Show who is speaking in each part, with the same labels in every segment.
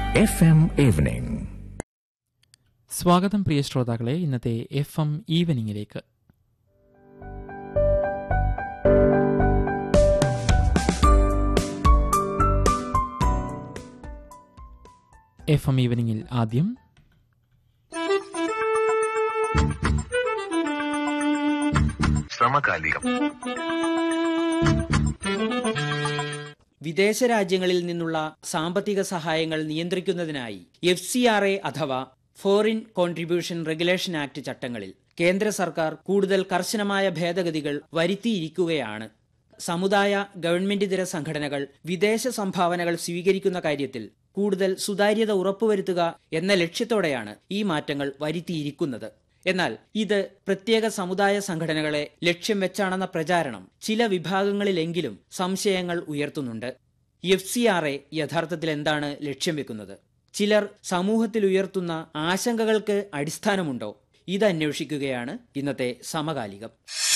Speaker 1: FM Evening.
Speaker 2: സ്വാഗതം പ്രിയ ശ്രോതാക്കളെ ഇന്നത്തെ എഫ് എം ഈവനിങ്ങിലേക്ക് എഫ് എം ഈവനിങ്ങിൽ ആദ്യം
Speaker 3: സമകാലികം
Speaker 4: വിദേശ രാജ്യങ്ങളിൽ നിന്നുള്ള സാമ്പത്തിക സഹായങ്ങൾ നിയന്ത്രിക്കുന്നതിനായി എഫ് സി ആർ എ അഥവാ ഫോറിൻ കോൺട്രിബ്യൂഷൻ റെഗുലേഷൻ ആക്ട് ചട്ടങ്ങളിൽ കേന്ദ്ര സർക്കാർ കൂടുതൽ കർശനമായ ഭേദഗതികൾ വരുത്തിയിരിക്കുകയാണ് സമുദായ ഗവൺമെന്റിതര സംഘടനകൾ വിദേശ സംഭാവനകൾ സ്വീകരിക്കുന്ന കാര്യത്തിൽ കൂടുതൽ സുതാര്യത ഉറപ്പുവരുത്തുക എന്ന ലക്ഷ്യത്തോടെയാണ് ഈ മാറ്റങ്ങൾ വരുത്തിയിരിക്കുന്നത് എന്നാൽ ഇത് പ്രത്യേക സമുദായ സംഘടനകളെ ലക്ഷ്യം വെച്ചാണെന്ന പ്രചാരണം ചില വിഭാഗങ്ങളിലെങ്കിലും സംശയങ്ങൾ ഉയർത്തുന്നുണ്ട് എഫ് സി ആർ എ യഥാർത്ഥത്തിൽ എന്താണ് ലക്ഷ്യം വെക്കുന്നത് ചിലർ സമൂഹത്തിൽ ഉയർത്തുന്ന ആശങ്കകൾക്ക് അടിസ്ഥാനമുണ്ടോ ഇത് അന്വേഷിക്കുകയാണ് ഇന്നത്തെ സമകാലികം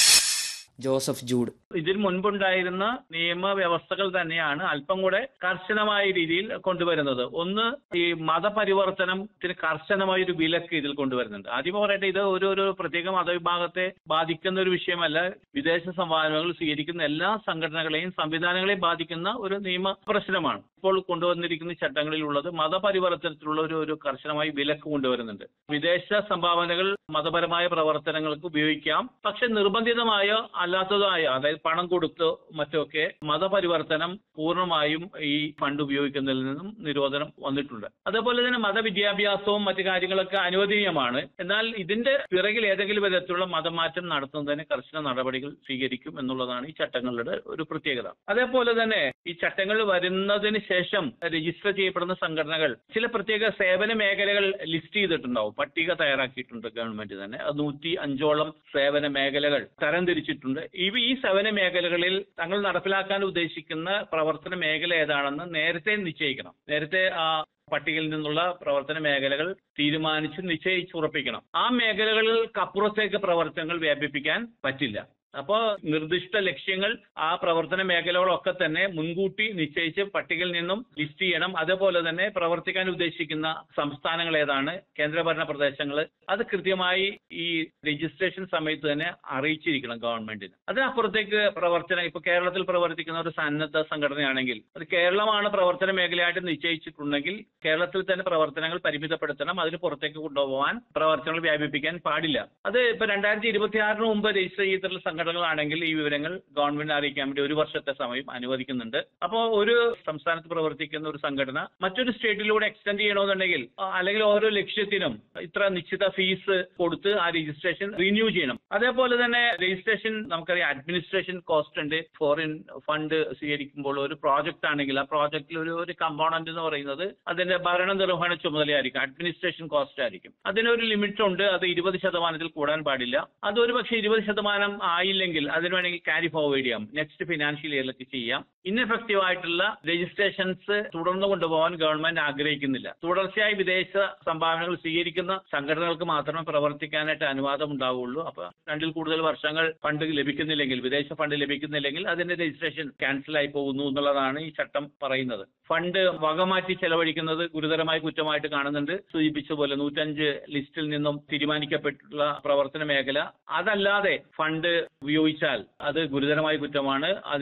Speaker 4: ജോസഫ് ജൂഡ്
Speaker 5: ഇതിന് മുൻപുണ്ടായിരുന്ന നിയമവ്യവസ്ഥകൾ തന്നെയാണ് അല്പം കൂടെ കർശനമായ രീതിയിൽ കൊണ്ടുവരുന്നത് ഒന്ന് ഈ മതപരിവർത്തനത്തിന് കർശനമായ ഒരു വിലക്ക് ഇതിൽ കൊണ്ടുവരുന്നുണ്ട് ആദ്യം പറയട്ടെ ഇത് ഒരു ഒരു പ്രത്യേക മതവിഭാഗത്തെ ബാധിക്കുന്ന ഒരു വിഷയമല്ല വിദേശ സംഭാവനകൾ സ്വീകരിക്കുന്ന എല്ലാ സംഘടനകളെയും സംവിധാനങ്ങളെയും ബാധിക്കുന്ന ഒരു നിയമ പ്രശ്നമാണ് ഇപ്പോൾ കൊണ്ടുവന്നിരിക്കുന്ന ചട്ടങ്ങളിലുള്ളത് മതപരിവർത്തനത്തിലുള്ള ഒരു ഒരു കർശനമായി വിലക്ക് കൊണ്ടുവരുന്നുണ്ട് വിദേശ സംഭാവനകൾ മതപരമായ പ്രവർത്തനങ്ങൾക്ക് ഉപയോഗിക്കാം പക്ഷെ നിർബന്ധിതമായോ അല്ലാത്തതായോ അതായത് പണം കൊടുത്തോ മറ്റൊക്കെ മതപരിവർത്തനം പൂർണ്ണമായും ഈ ഫണ്ട് ഉപയോഗിക്കുന്നതിൽ നിന്നും നിരോധനം വന്നിട്ടുണ്ട് അതേപോലെ തന്നെ മതവിദ്യാഭ്യാസവും മറ്റു കാര്യങ്ങളൊക്കെ അനുവദനീയമാണ് എന്നാൽ ഇതിന്റെ പിറകിൽ ഏതെങ്കിലും വിധത്തിലുള്ള മതമാറ്റം നടത്തുന്നതിന് കർശന നടപടികൾ സ്വീകരിക്കും എന്നുള്ളതാണ് ഈ ചട്ടങ്ങളുടെ ഒരു പ്രത്യേകത അതേപോലെ തന്നെ ഈ ചട്ടങ്ങൾ വരുന്നതിന് ശേഷം രജിസ്റ്റർ ചെയ്യപ്പെടുന്ന സംഘടനകൾ ചില പ്രത്യേക സേവന മേഖലകൾ ലിസ്റ്റ് ചെയ്തിട്ടുണ്ടാവും പട്ടിക തയ്യാറാക്കിയിട്ടുണ്ട് ഗവൺമെന്റ് തന്നെ അത് നൂറ്റി അഞ്ചോളം സേവന മേഖലകൾ തരംതിരിച്ചിട്ടുണ്ട് ഇവ ഈ സേവന മേഖലകളിൽ തങ്ങൾ നടപ്പിലാക്കാൻ ഉദ്ദേശിക്കുന്ന പ്രവർത്തന മേഖല ഏതാണെന്ന് നേരത്തെ നിശ്ചയിക്കണം നേരത്തെ ആ പട്ടികയിൽ നിന്നുള്ള പ്രവർത്തന മേഖലകൾ തീരുമാനിച്ച് നിശ്ചയിച്ചുറപ്പിക്കണം ആ മേഖലകൾക്കപ്പുറത്തേക്ക് പ്രവർത്തനങ്ങൾ വ്യാപിപ്പിക്കാൻ പറ്റില്ല അപ്പോൾ നിർദ്ദിഷ്ട ലക്ഷ്യങ്ങൾ ആ പ്രവർത്തന മേഖലകളൊക്കെ തന്നെ മുൻകൂട്ടി നിശ്ചയിച്ച് പട്ടികയിൽ നിന്നും ലിസ്റ്റ് ചെയ്യണം അതേപോലെ തന്നെ പ്രവർത്തിക്കാൻ ഉദ്ദേശിക്കുന്ന സംസ്ഥാനങ്ങൾ ഏതാണ് കേന്ദ്രഭരണ പ്രദേശങ്ങൾ അത് കൃത്യമായി ഈ രജിസ്ട്രേഷൻ സമയത്ത് തന്നെ അറിയിച്ചിരിക്കണം ഗവൺമെന്റിന് അതിനപ്പുറത്തേക്ക് പ്രവർത്തനം ഇപ്പൊ കേരളത്തിൽ പ്രവർത്തിക്കുന്ന ഒരു സന്നദ്ധ സംഘടനയാണെങ്കിൽ അത് കേരളമാണ് പ്രവർത്തന മേഖലയായിട്ട് നിശ്ചയിച്ചിട്ടുണ്ടെങ്കിൽ കേരളത്തിൽ തന്നെ പ്രവർത്തനങ്ങൾ പരിമിതപ്പെടുത്തണം അതിന് പുറത്തേക്ക് കൊണ്ടുപോകാൻ പ്രവർത്തനങ്ങൾ വ്യാപിപ്പിക്കാൻ പാടില്ല അത് ഇപ്പൊ രണ്ടായിരത്തി ഇരുപത്തി ആറിന് മുമ്പ് രജിസ്റ്റർ ചെയ്തിട്ടുള്ള സംഘടനകളാണെങ്കിൽ ഈ വിവരങ്ങൾ ഗവൺമെന്റിനെ അറിയിക്കാൻ വേണ്ടി ഒരു വർഷത്തെ സമയം അനുവദിക്കുന്നുണ്ട് അപ്പോൾ ഒരു സംസ്ഥാനത്ത് പ്രവർത്തിക്കുന്ന ഒരു സംഘടന മറ്റൊരു സ്റ്റേറ്റിലൂടെ എക്സ്റ്റെൻഡ് ചെയ്യണമെന്നുണ്ടെങ്കിൽ ആ, അല്ലെങ്കിൽ ഓരോ ലക്ഷ്യത്തിനും ഇത്ര നിശ്ചിത ഫീസ് കൊടുത്ത് ആ രജിസ്ട്രേഷൻ റിന്യൂ ചെയ്യണം അതേപോലെ തന്നെ രജിസ്ട്രേഷൻ നമുക്കറിയാം അഡ്മിനിസ്ട്രേഷൻ കോസ്റ്റ് ഉണ്ട് ഫോറിൻ ഫണ്ട് സ്വീകരിക്കുമ്പോൾ ഒരു പ്രോജക്റ്റ് ആണെങ്കിൽ ആ പ്രോജക്റ്റിൽ ഒരു ഒരു കമ്പോണന്റ് എന്ന് പറയുന്നത് അതിന്റെ ഭരണ നിർവഹണ ചുമതലയായിരിക്കും അഡ്മിനിസ്ട്രേഷൻ കോസ്റ്റ് ആയിരിക്കും അതിനൊരു ലിമിറ്റ് ഉണ്ട് അത് ഇരുപത് ശതമാനത്തിൽ കൂടാൻ പാടില്ല അത് ഒരു പക്ഷേ ഇരുപത് ശതമാനം ആയില്ലെങ്കിൽ അതിന് വേണമെങ്കിൽ ക്യാരി ഫോർവേഡ് ചെയ്യാം നെക്സ്റ്റ് ഫിനാൻഷ്യൽ ഇയറിലേക്ക് ചെയ്യാം ഇൻഎഫക്റ്റീവ് ആയിട്ടുള്ള രജിസ്ട്രേഷൻസ് തുടർന്ന് കൊണ്ടുപോകാൻ ഗവൺമെന്റ് ആഗ്രഹിക്കുന്നില്ല തുടർച്ചയായി വിദേശ സംഭാവനകൾ സ്വീകരിക്കുന്ന സംഘടനകൾക്ക് മാത്രമേ പ്രവർത്തിക്കാനായിട്ട് അനുവാദം ഉണ്ടാവുള്ളൂ അപ്പൊ രണ്ടിൽ കൂടുതൽ വർഷങ്ങൾ ഫണ്ട് ലഭിക്കുന്നില്ലെങ്കിൽ വിദേശ ഫണ്ട് ലഭിക്കുന്നില്ലെങ്കിൽ അതിന്റെ രജിസ്ട്രേഷൻ ക്യാൻസൽ ആയി പോകുന്നു എന്നുള്ളതാണ് ഈ ചട്ടം പറയുന്നത് ഫണ്ട് വകമാറ്റി ചെലവഴിക്കുന്നത് ഗുരുതരമായ കുറ്റമായിട്ട് കാണുന്നുണ്ട് സൂചിപ്പിച്ച പോലെ നൂറ്റഞ്ച് ലിസ്റ്റിൽ നിന്നും തീരുമാനിക്കപ്പെട്ടിട്ടുള്ള പ്രവർത്തന മേഖല അതല്ലാതെ ഫണ്ട് ഉപയോഗിച്ചാൽ അത് ഗുരുതരമായ കുറ്റമാണ്